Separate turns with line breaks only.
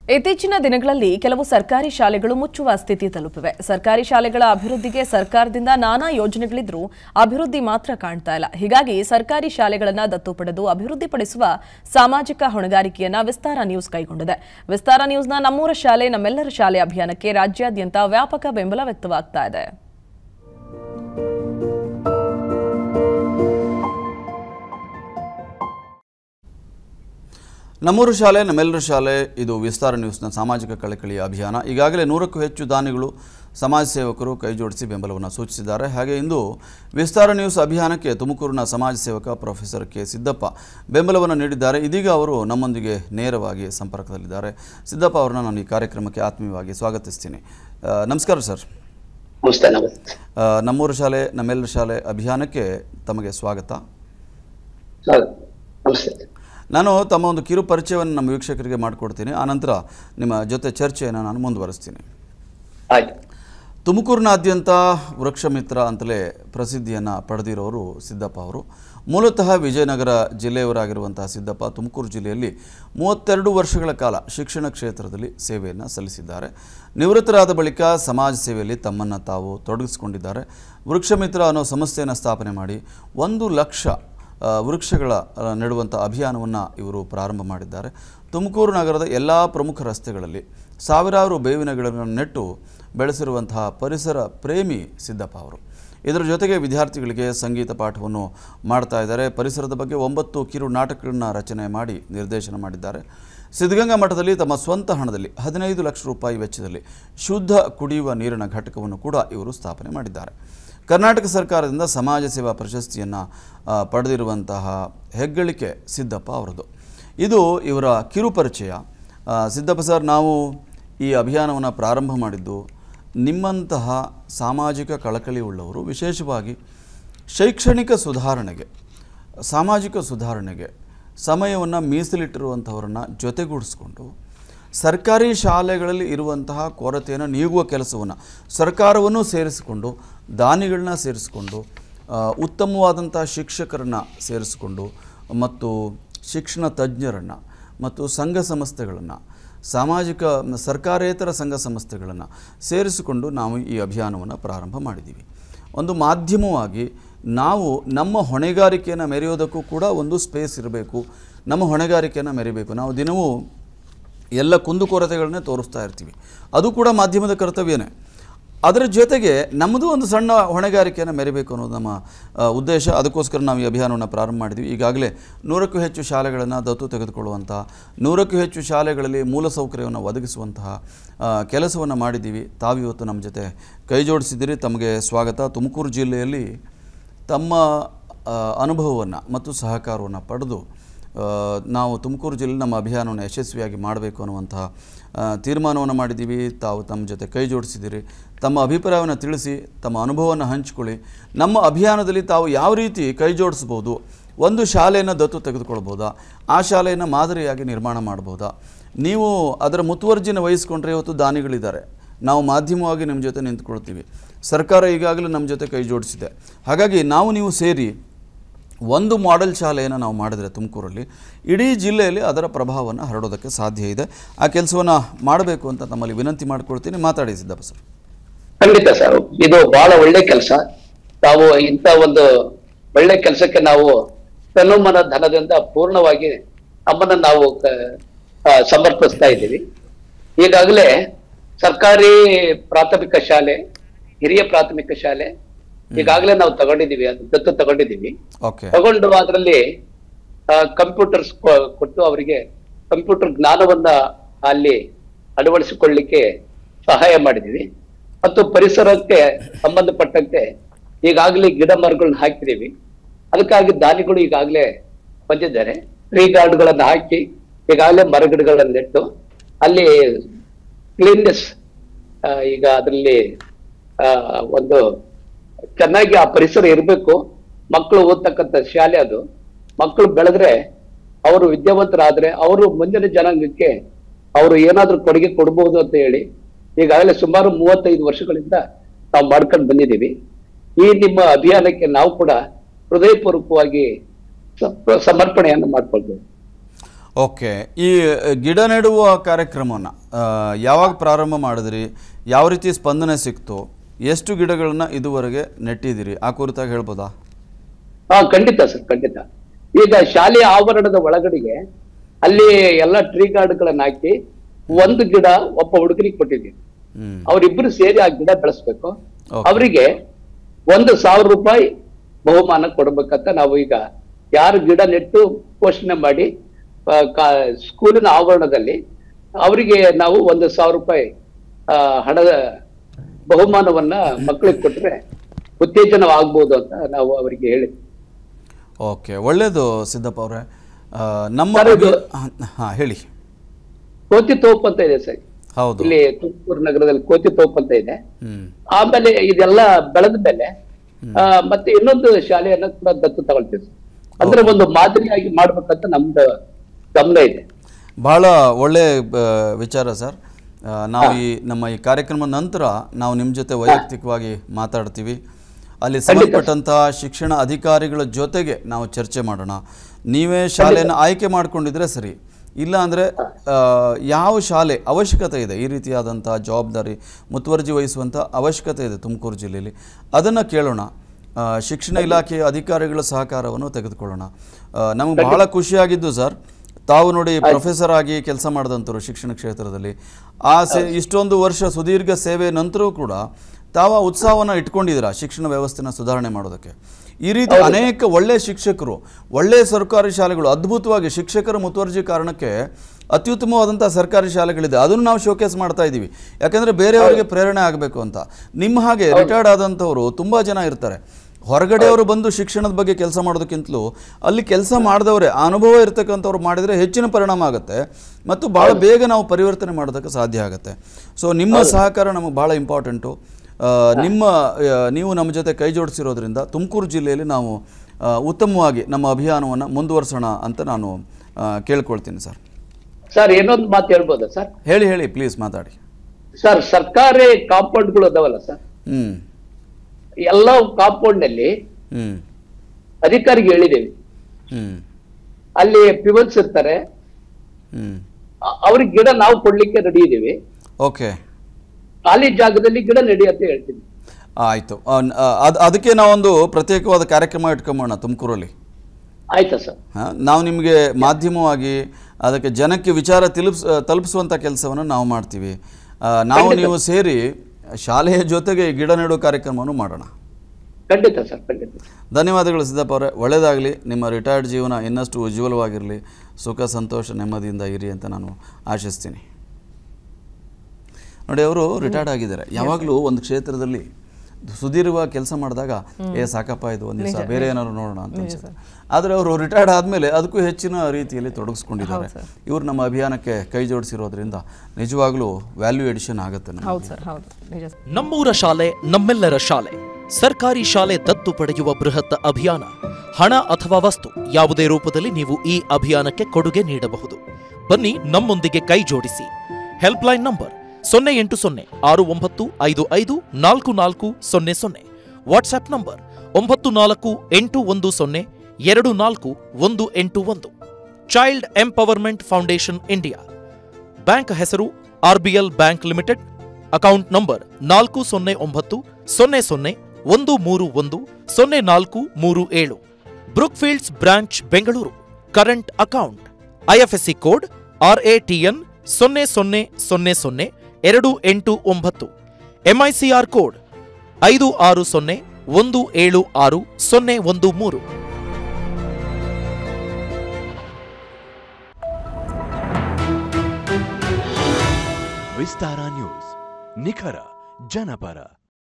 ಇತ್ತೀಚಿನ ದಿನಗಳಲ್ಲಿ ಕೆಲವು ಸರ್ಕಾರಿ ಶಾಲೆಗಳು ಮುಚ್ಚುವ ಸ್ಥಿತಿ ತಲುಪಿವೆ ಸರ್ಕಾರಿ ಶಾಲೆಗಳ ಅಭಿವೃದ್ಧಿಗೆ ಸರ್ಕಾರದಿಂದ ನಾನಾ ಯೋಜನೆಗಳಿದ್ರೂ ಅಭಿವೃದ್ಧಿ ಮಾತ್ರ ಕಾಣ್ತಾ ಇಲ್ಲ ಹೀಗಾಗಿ ಸರ್ಕಾರಿ ಶಾಲೆಗಳನ್ನ ದತ್ತು ಪಡೆದು ಅಭಿವೃದ್ಧಿಪಡಿಸುವ ಸಾಮಾಜಿಕ ಹೊಣೆಗಾರಿಕೆಯನ್ನ ವಿಸ್ತಾರ ನ್ಯೂಸ್ ಕೈಗೊಂಡಿದೆ ವಿಸ್ತಾರ ನ್ಯೂಸ್ನ ನಮ್ಮೂರ ಶಾಲೆ ನಮ್ಮೆಲ್ಲರ ಶಾಲೆ ಅಭಿಯಾನಕ್ಕೆ ರಾಜ್ಯಾದ್ಯಂತ ವ್ಯಾಪಕ ಬೆಂಬಲ ವ್ಯಕ್ತವಾಗ್ತಾ ಇದೆ
ನಮ್ಮೂರು ಶಾಲೆ ನಮ್ಮೆಲ್ಲರ ಶಾಲೆ ಇದು ವಿಸ್ತಾರ ನ್ಯೂಸ್ನ ಸಾಮಾಜಿಕ ಕಳಕಳಿಯ ಅಭಿಯಾನ ಈಗಾಗಲೇ ನೂರಕ್ಕೂ ಹೆಚ್ಚು ದಾನಿಗಳು ಸಮಾಜ ಸೇವಕರು ಕೈ ಜೋಡಿಸಿ ಬೆಂಬಲವನ್ನು ಸೂಚಿಸಿದ್ದಾರೆ ಹಾಗೆ ಇಂದು ವಿಸ್ತಾರ ನ್ಯೂಸ್ ಅಭಿಯಾನಕ್ಕೆ ತುಮಕೂರಿನ ಸಮಾಜ ಸೇವಕ ಪ್ರೊಫೆಸರ್ ಕೆ ಸಿದ್ದಪ್ಪ ಬೆಂಬಲವನ್ನು ನೀಡಿದ್ದಾರೆ ಇದೀಗ ಅವರು ನಮ್ಮೊಂದಿಗೆ ನೇರವಾಗಿ ಸಂಪರ್ಕದಲ್ಲಿದ್ದಾರೆ ಸಿದ್ದಪ್ಪ ಅವರನ್ನ ನಾನು ಈ ಕಾರ್ಯಕ್ರಮಕ್ಕೆ ಆತ್ಮೀಯವಾಗಿ ಸ್ವಾಗತಿಸ್ತೀನಿ ಆ, ನಮಸ್ಕಾರ ಸರ್
ನಮಸ್ತೆ ನಮಸ್ತೆ
ಆ, ನಮ್ಮೂರು ಶಾಲೆ ನಮ್ಮೆಲ್ಲರ ಶಾಲೆ ಅಭಿಯಾನಕ್ಕೆ ತಮಗೆ ಸ್ವಾಗತ
ಹೌದು. ನಮಸ್ತೆ
ನಾನು ತಮ್ಮ ಒಂದು ಕಿರು ಪರಿಚಯವನ್ನು ನಮ್ಮ ವೀಕ್ಷಕರಿಗೆ ಮಾಡಿಕೊಡ್ತೀನಿ ಆನಂತರ ನಿಮ್ಮ ಜೊತೆ ಚರ್ಚೆಯನ್ನು ನಾನು ಮುಂದುವರಿಸ್ತೀನಿ
ಆಯ್ತು
ತುಮಕೂರಿನಾದ್ಯಂತ ವೃಕ್ಷ ಮಿತ್ರ ಅಂತಲೇ ಪ್ರಸಿದ್ಧಿಯನ್ನು ಪಡೆದಿರೋರು ಸಿದ್ದಪ್ಪ ಅವರು ಮೂಲತಃ ವಿಜಯನಗರ ಜಿಲ್ಲೆಯವರಾಗಿರುವಂತಹ ಸಿದ್ದಪ್ಪ ತುಮಕೂರು ಜಿಲ್ಲೆಯಲ್ಲಿ ಮೂವತ್ತೆರಡು ವರ್ಷಗಳ ಕಾಲ ಶಿಕ್ಷಣ ಕ್ಷೇತ್ರದಲ್ಲಿ ಸೇವೆಯನ್ನು ಸಲ್ಲಿಸಿದ್ದಾರೆ ನಿವೃತ್ತರಾದ ಬಳಿಕ ಸಮಾಜ ಸೇವೆಯಲ್ಲಿ ತಮ್ಮನ್ನು ತಾವು ತೊಡಗಿಸಿಕೊಂಡಿದ್ದಾರೆ ವೃಕ್ಷ ಮಿತ್ರ ಅನ್ನೋ ಸಂಸ್ಥೆಯನ್ನು ಸ್ಥಾಪನೆ ಮಾಡಿ ಒಂದು ಲಕ್ಷ ಆ, ವೃಕ್ಷಗಳ ಆ, ನೆಡುವಂಥ ಅಭಿಯಾನವನ್ನು ಇವರು ಪ್ರಾರಂಭ ಮಾಡಿದ್ದಾರೆ ತುಮಕೂರು ನಗರದ ಎಲ್ಲ ಪ್ರಮುಖ ರಸ್ತೆಗಳಲ್ಲಿ ಸಾವಿರಾರು ಬೇವಿನ ಗಿಡಗಳನ್ನು ನೆಟ್ಟು ಬೆಳೆಸಿರುವಂತಹ ಪರಿಸರ ಪ್ರೇಮಿ ಸಿದ್ದಪ್ಪ ಅವರು ಇದರ ಜೊತೆಗೆ ವಿದ್ಯಾರ್ಥಿಗಳಿಗೆ ಸಂಗೀತ ಪಾಠವನ್ನು ಮಾಡ್ತಾ ಇದ್ದಾರೆ ಪರಿಸರದ ಬಗ್ಗೆ ಒಂಬತ್ತು ಕಿರು ನಾಟಕಗಳನ್ನ ರಚನೆ ಮಾಡಿ ನಿರ್ದೇಶನ ಮಾಡಿದ್ದಾರೆ ಸಿದ್ಧಗಂಗಾ ಮಠದಲ್ಲಿ ತಮ್ಮ ಸ್ವಂತ ಹಣದಲ್ಲಿ ಹದಿನೈದು ಲಕ್ಷ ರೂಪಾಯಿ ವೆಚ್ಚದಲ್ಲಿ ಶುದ್ಧ ಕುಡಿಯುವ ನೀರಿನ ಘಟಕವನ್ನು ಕೂಡ ಇವರು ಸ್ಥಾಪನೆ ಮಾಡಿದ್ದಾರೆ ಕರ್ನಾಟಕ ಸರ್ಕಾರದಿಂದ ಸಮಾಜ ಸೇವಾ ಪ್ರಶಸ್ತಿಯನ್ನು ಪಡೆದಿರುವಂತಹ ಹೆಗ್ಗಳಿಕೆ ಸಿದ್ದಪ್ಪ ಅವರದು ಇದು ಇವರ ಕಿರು ಪರಿಚಯ ಆ, ಸಿದ್ದಪ್ಪ ಸರ್ ನಾವು ಈ ಅಭಿಯಾನವನ್ನು ಪ್ರಾರಂಭ ಮಾಡಿದ್ದು ನಿಮ್ಮಂತಹ ಸಾಮಾಜಿಕ ಕಳಕಳಿ ಉಳ್ಳವರು ವಿಶೇಷವಾಗಿ ಶೈಕ್ಷಣಿಕ ಸುಧಾರಣೆಗೆ ಸಾಮಾಜಿಕ ಸುಧಾರಣೆಗೆ ಸಮಯವನ್ನು ಮೀಸಲಿಟ್ಟಿರುವಂಥವರನ್ನು ಜೊತೆಗೂಡಿಸ್ಕೊಂಡು ಸರ್ಕಾರಿ ಶಾಲೆಗಳಲ್ಲಿ ಇರುವಂತಹ ಕೊರತೆಯನ್ನು ನೀಗುವ ಕೆಲಸವನ್ನು ಸರ್ಕಾರವನ್ನು ಸೇರಿಸಿಕೊಂಡು ದಾನಿಗಳನ್ನ ಸೇರಿಸಿಕೊಂಡು ಆ, ಉತ್ತಮವಾದಂಥ ಶಿಕ್ಷಕರನ್ನು ಸೇರಿಸಿಕೊಂಡು ಮತ್ತು ಶಿಕ್ಷಣ ತಜ್ಞರನ್ನು ಮತ್ತು ಸಂಘ ಸಂಸ್ಥೆಗಳನ್ನು ಸಾಮಾಜಿಕ ಸರ್ಕಾರೇತರ ಸಂಘ ಸಂಸ್ಥೆಗಳನ್ನು ಸೇರಿಸಿಕೊಂಡು ನಾವು ಈ ಅಭಿಯಾನವನ್ನು ಪ್ರಾರಂಭ ಮಾಡಿದ್ದೀವಿ ಒಂದು ಮಾಧ್ಯಮವಾಗಿ ನಾವು ನಮ್ಮ ಹೊಣೆಗಾರಿಕೆಯನ್ನು ಮೆರೆಯೋದಕ್ಕೂ ಕೂಡ ಒಂದು ಸ್ಪೇಸ್ ಇರಬೇಕು ನಮ್ಮ ಹೊಣೆಗಾರಿಕೆಯನ್ನು ಮೆರಿಬೇಕು ನಾವು ದಿನವೂ ಎಲ್ಲ ಕುಂದುಕೊರತೆಗಳನ್ನೇ ತೋರಿಸ್ತಾ ಇರ್ತೀವಿ ಅದು ಕೂಡ ಮಾಧ್ಯಮದ ಕರ್ತವ್ಯನೇ ಅದರ ಜೊತೆಗೆ ನಮ್ಮದು ಒಂದು ಸಣ್ಣ ಹೊಣೆಗಾರಿಕೆಯನ್ನು ಮೆರಿಬೇಕು ಅನ್ನೋದು ನಮ್ಮ ಆ, ಉದ್ದೇಶ ಅದಕ್ಕೋಸ್ಕರ ನಾವು ಈ ಅಭಿಯಾನವನ್ನು ಪ್ರಾರಂಭ ಮಾಡಿದ್ವಿ ಈಗಾಗಲೇ ನೂರಕ್ಕೂ ಹೆಚ್ಚು ಶಾಲೆಗಳನ್ನು ದತ್ತು ತೆಗೆದುಕೊಳ್ಳುವಂತಹ ನೂರಕ್ಕೂ ಹೆಚ್ಚು ಶಾಲೆಗಳಲ್ಲಿ ಮೂಲಸೌಕರ್ಯವನ್ನು ಒದಗಿಸುವಂತಹ ಕೆಲಸವನ್ನು ಮಾಡಿದ್ದೀವಿ ತಾವಿವತ್ತು ನಮ್ಮ ಜೊತೆ ಕೈ ಜೋಡಿಸಿದ್ದೀರಿ ತಮಗೆ ಸ್ವಾಗತ ತುಮಕೂರು ಜಿಲ್ಲೆಯಲ್ಲಿ ತಮ್ಮ ಅನುಭವವನ್ನು ಮತ್ತು ಸಹಕಾರವನ್ನು ಪಡೆದು ಆ, ನಾವು ತುಮಕೂರು ಜಿಲ್ಲೆ ನಮ್ಮ ಅಭಿಯಾನವನ್ನು ಯಶಸ್ವಿಯಾಗಿ ಮಾಡಬೇಕು ಅನ್ನುವಂತಹ ಆ, ತೀರ್ಮಾನವನ್ನು ಮಾಡಿದ್ದೀವಿ ತಾವು ತಮ್ಮ ಜೊತೆ ಕೈ ಜೋಡಿಸಿದ್ದೀರಿ ತಮ್ಮ ಅಭಿಪ್ರಾಯವನ್ನು ತಿಳಿಸಿ ತಮ್ಮ ಅನುಭವವನ್ನು ಹಂಚಿಕೊಳ್ಳಿ ನಮ್ಮ ಅಭಿಯಾನದಲ್ಲಿ ತಾವು ಯಾವ ರೀತಿ ಕೈ ಜೋಡಿಸ್ಬೋದು ಒಂದು ಶಾಲೆಯನ್ನು ದತ್ತು ತೆಗೆದುಕೊಳ್ಬೋದಾ ಆ ಶಾಲೆಯನ್ನು ಮಾದರಿಯಾಗಿ ನಿರ್ಮಾಣ ಮಾಡ್ಬೋದಾ ನೀವು ಅದರ ಮುತುವರ್ಜಿನ ವಹಿಸ್ಕೊಂಡ್ರೆ ಇವತ್ತು ದಾನಿಗಳಿದ್ದಾರೆ ನಾವು ಮಾಧ್ಯಮವಾಗಿ ನಿಮ್ಮ ಜೊತೆ ನಿಂತ್ಕೊಳ್ತೀವಿ ಸರ್ಕಾರ ಈಗಾಗಲೇ ನಮ್ಮ ಜೊತೆ ಕೈ ಜೋಡಿಸಿದೆ ಹಾಗಾಗಿ ನಾವು ನೀವು ಸೇರಿ ಒಂದು ಮಾಡೆಲ್ ಶಾಲೆಯನ್ನು ನಾವು ಮಾಡಿದರೆ ತುಮಕೂರಲ್ಲಿ ಇಡೀ ಜಿಲ್ಲೆಯಲ್ಲಿ ಅದರ ಪ್ರಭಾವವನ್ನು ಹರಡೋದಕ್ಕೆ ಸಾಧ್ಯ ಇದೆ ಆ ಕೆಲಸವನ್ನು ಮಾಡಬೇಕು ಅಂತ ತಮ್ಮಲ್ಲಿ ವಿನಂತಿ ಮಾಡ್ಕೊಳ್ತೀನಿ ಮಾತಾಡಿ ಸಿದ್ದಪ್ಪ ಸರ್
ಖಂಡಿತ ಸರ್ ಇದು ಬಹಳ ಒಳ್ಳೆ ಕೆಲಸ ತಾವು ಇಂಥ ಒಂದು ಒಳ್ಳೆ ಕೆಲಸಕ್ಕೆ ನಾವು ತನುಮನ ಧನದಿಂದ ಪೂರ್ಣವಾಗಿ ನಮ್ಮನ್ನ ನಾವು ಕ- ಆ, ಸಮರ್ಪಿಸ್ತಾ ಇದ್ದೀವಿ ಈಗಾಗಲೇ ಸರ್ಕಾರಿ ಪ್ರಾಥಮಿಕ ಶಾಲೆ ಹಿರಿಯ ಪ್ರಾಥಮಿಕ ಶಾಲೆ ಈಗಾಗಲೇ ನಾವು ತಗೊಂಡಿದ್ದೀವಿ ಅದು ದತ್ತು ತಗೊಂಡಿದ್ದೀವಿ
ಓಕೆ
ತಗೊಂಡು ಅದರಲ್ಲಿ ಕಂಪ್ಯೂಟರ್ಸ್ ಕೊಟ್ಟು ಅವರಿಗೆ ಕಂಪ್ಯೂಟರ್ ಜ್ಞಾನವನ್ನ ಅಲ್ಲಿ ಅಳವಡಿಸಿಕೊಳ್ಳಿಕ್ಕೆ ಸಹಾಯ ಮಾಡಿದೀವಿ ಮತ್ತು ಪರಿಸರಕ್ಕೆ ಸಂಬಂಧಪಟ್ಟಂತೆ ಈಗಾಗಲೇ ಗಿಡ ಮರಗಳನ್ನ ಹಾಕಿದೀವಿ ಅದಕ್ಕಾಗಿ ದಾನಿಗಳು ಈಗಾಗಲೇ ಬಂದಿದ್ದಾರೆ ಟ್ರೀ ಗಾರ್ಡ್ಗಳನ್ನ ಹಾಕಿ ಈಗಾಗಲೇ ಮರಗಿಡಗಳನ್ನ ನೆಟ್ಟು ಅಲ್ಲಿ ಕ್ಲೀನ್ನೆಸ್ ಈಗ ಅದರಲ್ಲಿ ಒಂದು ಚೆನ್ನಾಗಿ ಆ ಪರಿಸರ ಇರಬೇಕು ಮಕ್ಕಳು ಓದ್ತಕ್ಕಂಥ ಶಾಲೆ ಅದು ಮಕ್ಕಳು ಬೆಳೆದ್ರೆ ಅವರು ವಿದ್ಯಾವಂತರಾದ್ರೆ ಅವರು ಮುಂದಿನ ಜನಾಂಗಕ್ಕೆ ಅವರು ಏನಾದ್ರೂ ಕೊಡುಗೆ ಕೊಡಬಹುದು ಅಂತ ಹೇಳಿ ಈಗಾಗಲೇ ಸುಮಾರು ಮೂವತ್ತೈದು ವರ್ಷಗಳಿಂದ ನಾವು ಮಾಡ್ಕೊಂಡು ಬಂದಿದ್ದೀವಿ ಈ ನಿಮ್ಮ ಅಭಿಯಾನಕ್ಕೆ ನಾವು ಕೂಡ ಹೃದಯಪೂರ್ವಕವಾಗಿ ಸ- ಸಮರ್ಪಣೆಯನ್ನು ಮಾಡ್ಕೊಳ್ತೇವೆ
ಓಕೆ ಈ ಗಿಡ ನೆಡುವ ಕಾರ್ಯಕ್ರಮವನ್ನು ಯಾವಾಗ ಪ್ರಾರಂಭ ಮಾಡಿದ್ರಿ ಯಾವ ರೀತಿ ಸ್ಪಂದನೆ ಸಿಕ್ತು ಎಷ್ಟು ಗಿಡಗಳನ್ನ ಇದುವರೆಗೆ ನೆಟ್ಟಿದ್ದೀರಿ ಆ ಕುರಿತಾಗಿ ಹೇಳ್ಬೋದಾ
ಹಾ ಖಂಡಿತ ಸರ್ ಖಂಡಿತ ಈಗ ಶಾಲೆಯ ಆವರಣದ ಒಳಗಡೆಗೆ ಅಲ್ಲಿ ಎಲ್ಲ ಟ್ರೀ ಗಾರ್ಡ್ಗಳನ್ನ ಹಾಕಿ ಒಂದು ಗಿಡ ಒಬ್ಬ ಹುಡುಗನಿಗೆ ಕೊಟ್ಟಿದ್ದೀವಿ
ಹ್ಮ್
ಅವರಿಬ್ರು ಸೇರಿ ಆ ಗಿಡ ಬೆಳೆಸ್ಬೇಕು
Okay.
ಅವರಿಗೆ ಒಂದು ಸಾವಿರ ರೂಪಾಯಿ ಬಹುಮಾನ ಕೊಡ್ಬೇಕಂತ ನಾವು ಈಗ ಯಾರು ಗಿಡ ನೆಟ್ಟು ಘೋಷಣೆ ಮಾಡಿ ಆ, ಕಾ- ಸ್ಕೂಲಿನ ಆವರಣದಲ್ಲಿ ಅವರಿಗೆ ನಾವು ಒಂದು ಸಾವಿರ ರೂಪಾಯಿ ಆ, ಹಣದ ಬಹುಮಾನವನ್ನ ಮಕ್ಕಳಿಗೆ ಕೊಟ್ರೆ ಉತ್ತೇಜನವಾಗ್ಬೋದು ಅಂತ ನಾವು ಅವರಿಗೆ ಹೇಳಿ
ಓಕೆ ಒಳ್ಳೆಯದು ಸಿದ್ದಪ್ಪ ಅವರೇ ಆ, ನಮ್ಮ
ಸರ್, ಇದು-
ಹಾಂ ಹೇಳಿ
ಕೋತಿ ತೋಪ್ ಅಂತ ಇದೆ ಸರ್
ಹೌದು
ಇಲ್ಲಿ ತುಮಕೂರು ನಗರದಲ್ಲಿ ಕೋತಿ ತೋಪ್ ಅಂತ ಇದೆ
ಹ್ಮ್
ಆಮೇಲೆ ಇದೆಲ್ಲ ಬೆಳೆದ ಮೇಲೆ ಆ, ಮತ್ತೆ ಇನ್ನೊಂದು ಶಾಲೆಯನ್ನ ಕೂಡ ದತ್ತು ತಗೊಳ್ತೀವಿ ಸರ್. ಅಂದ್ರೆ ಒಂದು ಮಾದರಿಯಾಗಿ ಮಾಡ್ಬೇಕಂತ ನಮ್ದು ಗಮನ ಇದೆ
ಬಹಳ ಒಳ್ಳೆ ಆ, ವಿಚಾರ ಸರ್ ಆ, ನಾವು ಈ ನಮ್ಮ ಈ ಕಾರ್ಯಕ್ರಮದ ನಂತರ ನಾವು ನಿಮ್ಮ ಜೊತೆ ವೈಯಕ್ತಿಕವಾಗಿ ಮಾತಾಡ್ತೀವಿ ಅಲ್ಲಿ ಸಂಬಂಧಪಟ್ಟಂತಹ ಶಿಕ್ಷಣ ಅಧಿಕಾರಿಗಳ ಜೊತೆಗೆ ನಾವು ಚರ್ಚೆ ಮಾಡೋಣ ನೀವೇ ಶಾಲೆಯನ್ನು ಆಯ್ಕೆ ಮಾಡ್ಕೊಂಡಿದ್ರೆ ಸರಿ ಇಲ್ಲ ಅಂದರೆ ಯಾವ ಶಾಲೆ ಅವಶ್ಯಕತೆ ಇದೆ ಈ ರೀತಿಯಾದಂಥ ಜವಾಬ್ದಾರಿ ಮುತುವರ್ಜಿ ವಹಿಸುವಂಥ ಅವಶ್ಯಕತೆ ಇದೆ ತುಮಕೂರು ಜಿಲ್ಲೆಯಲ್ಲಿ ಅದನ್ನು ಕೇಳೋಣ ಆ, ಶಿಕ್ಷಣ ಇಲಾಖೆಯ ಅಧಿಕಾರಿಗಳ ಸಹಕಾರವನ್ನು ತೆಗೆದುಕೊಳ್ಳೋಣ ಆ, ನಮಗೆ ಬಹಳ ಖುಷಿಯಾಗಿದ್ದು ಸರ್ ತಾವು ನೋಡಿ ಪ್ರೊಫೆಸರ್ ಆಗಿ ಕೆಲಸ ಮಾಡಿದಂಥವ್ರು ಶಿಕ್ಷಣ ಕ್ಷೇತ್ರದಲ್ಲಿ ಆ ಸೇ ಇಷ್ಟೊಂದು ವರ್ಷ ಸುದೀರ್ಘ ಸೇವೆ ನಂತರವೂ ಕೂಡ ತಾವು ಆ ಉತ್ಸಾಹವನ್ನು ಇಟ್ಕೊಂಡಿದ್ದೀರಾ ಶಿಕ್ಷಣ ವ್ಯವಸ್ಥೆನ ಸುಧಾರಣೆ ಮಾಡೋದಕ್ಕೆ ಈ ರೀತಿ ಅನೇಕ ಒಳ್ಳೆಯ ಶಿಕ್ಷಕರು ಒಳ್ಳೆಯ ಸರ್ಕಾರಿ ಶಾಲೆಗಳು ಅದ್ಭುತವಾಗಿ ಶಿಕ್ಷಕರ ಮುತುವರ್ಜಿ ಕಾರಣಕ್ಕೆ ಅತ್ಯುತ್ತಮವಾದಂಥ ಸರ್ಕಾರಿ ಶಾಲೆಗಳಿದೆ ಅದನ್ನು ನಾವು ಶೋಕೇಸ್ ಮಾಡ್ತಾ ಇದ್ದೀವಿ ಯಾಕಂದರೆ ಬೇರೆಯವರಿಗೆ ಪ್ರೇರಣೆ ಆಗಬೇಕು ಅಂತ ನಿಮ್ಮ ಹಾಗೆ ರಿಟೈರ್ಡ್ ಆದಂಥವರು ತುಂಬ ಜನ ಇರ್ತಾರೆ ಹೊರಗಡೆಯವರು ಬಂದು ಶಿಕ್ಷಣದ ಬಗ್ಗೆ ಕೆಲಸ ಮಾಡೋದಕ್ಕಿಂತಲೂ ಅಲ್ಲಿ ಕೆಲಸ ಮಾಡಿದವರೇ ಆ ಅನುಭವ ಇರ್ತಕ್ಕಂಥವ್ರು ಮಾಡಿದರೆ ಹೆಚ್ಚಿನ ಪರಿಣಾಮ ಆಗುತ್ತೆ ಮತ್ತು ಭಾಳ ಬೇಗ ನಾವು ಪರಿವರ್ತನೆ ಮಾಡೋದಕ್ಕೆ ಸಾಧ್ಯ ಆಗುತ್ತೆ ಸೊ ನಿಮ್ಮ ಸಹಕಾರ ನಮಗೆ ಭಾಳ ಇಂಪಾರ್ಟೆಂಟು ಆ, ನಿಮ್ಮ ಆ, ನೀವು ನಮ್ಮ ಜೊತೆ ಕೈ ಜೋಡಿಸಿರೋದ್ರಿಂದ ತುಮಕೂರು ಜಿಲ್ಲೆಯಲ್ಲಿ ನಾವು ಆ, ಉತ್ತಮವಾಗಿ ನಮ್ಮ ಅಭಿಯಾನವನ್ನು ಮುಂದುವರಿಸೋಣ ಅಂತ ನಾನು ಆ, ಕೇಳ್ಕೊಳ್ತೀನಿ ಸರ್
ಸರ್ ಇನ್ನೊಂದು ಮಾತು ಹೇಳ್ಬೋದಾ ಸರ್
ಹೇಳಿ ಹೇಳಿ ಪ್ಲೀಸ್ ಮಾತಾಡಿ
ಸರ್ ಸರ್ಕಾರಿ ಕಾಂಪೌಂಡ್ಗಳು ಅದಾವಲ್ಲ ಸರ್
ಹ್ಞೂ
ಎಲ್ಲ ಕಾಂಪೌಂಡ್ ನಲ್ಲಿ
ಹ್ಞೂ
ಅಧಿಕಾರಿಗೆ ಹೇಳಿದ್ದೇವೆ
ಹ್ಞೂ
ಅಲ್ಲಿ ಪಿವನ್ಸ್ ಇರ್ತಾರೆ
ಹ್ಞೂ
ಅ- ಅವ್ರಿಗೆ ಗಿಡ ನಾವು ಕೊಡ್ಲಿಕ್ಕೆ ರೆಡಿ ಇದೀವಿ
ಓಕೆ
ಖಾಲಿ ಜಾಗದಲ್ಲಿ ಗಿಡ ನೆಡಿ ಅಂತ ಹೇಳ್ತೀನಿ
ಆಯಿತು ಅದು ಅದಕ್ಕೆ ನಾವೊಂದು ಪ್ರತ್ಯೇಕವಾದ ಕಾರ್ಯಕ್ರಮ ಇಟ್ಕೊಂಬೋಣ ತುಮಕೂರಲ್ಲಿ
ಆಯ್ತಾ ಸರ್
ಹಾಂ ನಾವು ನಿಮಗೆ ಮಾಧ್ಯಮವಾಗಿ ಅದಕ್ಕೆ ಜನಕ್ಕೆ ವಿಚಾರ ತಲುಪಿಸ್ ತಲುಪಿಸುವಂಥ ಕೆಲಸವನ್ನು ನಾವು ಮಾಡ್ತೀವಿ ಆ, ನಾವು ನೀವು ಸೇರಿ ಶಾಲೆಯ ಜೊತೆಗೆ ಈ ಗಿಡ ನೆಡುವ ಕಾರ್ಯಕ್ರಮವನ್ನು ಮಾಡೋಣ
ಖಂಡಿತ ಸರ್ ಖಂಡಿತ
ಧನ್ಯವಾದಗಳು ಸಿದ್ದಪ್ಪ ಅವರೇ ಒಳ್ಳೆಯದಾಗಲಿ ನಿಮ್ಮ ರಿಟೈರ್ಡ್ ಜೀವನ ಇನ್ನಷ್ಟು ಉಜ್ವಲವಾಗಿರಲಿ ಸುಖ ಸಂತೋಷ ನೆಮ್ಮದಿಯಿಂದ ಇರಿ ಅಂತ ನಾನು ಆಶಿಸ್ತೀನಿ ನೋಡಿ ಅವರು ರಿಟೈರ್ಡ್ ಆಗಿದ್ದಾರೆ ಯಾವಾಗಲೂ ಒಂದು ಕ್ಷೇತ್ರದಲ್ಲಿ ಸುದೀರ್ಘವಾಗಿ ಕೆಲಸ ಮಾಡಿದಾಗ ಏ ಸಾಕಪ್ಪ ಇದು ಒಂದು ದಿವಸ ಬೇರೆ ಏನಾದ್ರು ನೋಡೋಣ ಅಂತ ಅನ್ಸುತ್ತೆ ಆದರೆ ಅವರು ರಿಟೈರ್ಡ್ ಆದಮೇಲೆ ಅದಕ್ಕೂ ಹೆಚ್ಚಿನ ರೀತಿಯಲ್ಲಿ ತೊಡಗಿಸ್ಕೊಂಡಿದ್ದಾರೆ ಇವರು ನಮ್ಮ ಅಭಿಯಾನಕ್ಕೆ ಕೈ ಜೋಡಿಸಿರೋದ್ರಿಂದ ನಿಜವಾಗ್ಲೂ ವ್ಯಾಲ್ಯೂ ಎಡಿಷನ್ ಆಗುತ್ತೆ ನಮಗೆ.
ಹೌದು ಸರ್ ಹೌದು ನಿಜ
ನಮ್ಮೂರ ಶಾಲೆ ನಮ್ಮೆಲ್ಲರ ಶಾಲೆ ಸರ್ಕಾರಿ ಶಾಲೆ ದತ್ತು ಪಡೆಯುವ ಬೃಹತ್ ಅಭಿಯಾನ ಹಣ ಅಥವಾ ವಸ್ತು ಯಾವುದೇ ರೂಪದಲ್ಲಿ ನೀವು ಈ ಅಭಿಯಾನಕ್ಕೆ ಕೊಡುಗೆ ನೀಡಬಹುದು ಬನ್ನಿ ನಮ್ಮೊಂದಿಗೆ ಕೈ ಜೋಡಿಸಿ ಹೆಲ್ಪ್ಲೈನ್ ನಂಬರ್ ಸೊನ್ನೆ ಎಂಟು ಸೊನ್ನೆ ಆರು ಒಂಬತ್ತು ಐದು ಐದು ನಾಲ್ಕು ನಾಲ್ಕು ಸೊನ್ನೆ ಸೊನ್ನೆ ವಾಟ್ಸ್ಆಪ್ ನಂಬರ್ ಒಂಬತ್ತು ನಾಲ್ಕು ಎಂಟು ಒಂದು ಸೊನ್ನೆ ಎರಡು ನಾಲ್ಕು ಒಂದು ಎಂಟು ಒಂದು child empowerment foundation India bank ಹೆಸರು RBL bank limited account number ನಾಲ್ಕು ಸೊನ್ನೆ ಒಂಬತ್ತು ಸೊನ್ನೆ ಸೊನ್ನೆ ಒಂದು ಮೂರು ಒಂದು ಸೊನ್ನೆ ನಾಲ್ಕು ಮೂರು ಏಳು Brookefields branch Bengaluru current account IFSC code RATN ಸೊನ್ನೆ ಸೊನ್ನೆ ಸೊನ್ನೆ ಸೊನ್ನೆ ಎರಡು ಎಂಟು ಒಂಬತ್ತು ಎಂಐಸಿಆರ್ ಕೋಡ್ ಐದು ಆರು ಸೊನ್ನೆ ಒಂದು ಏಳು ಆರು ಸೊನ್ನೆ ಒಂದು ಮೂರು
ವಿಸ್ತಾರ ನ್ಯೂಸ್ ನಿಖರ ಜನಪರ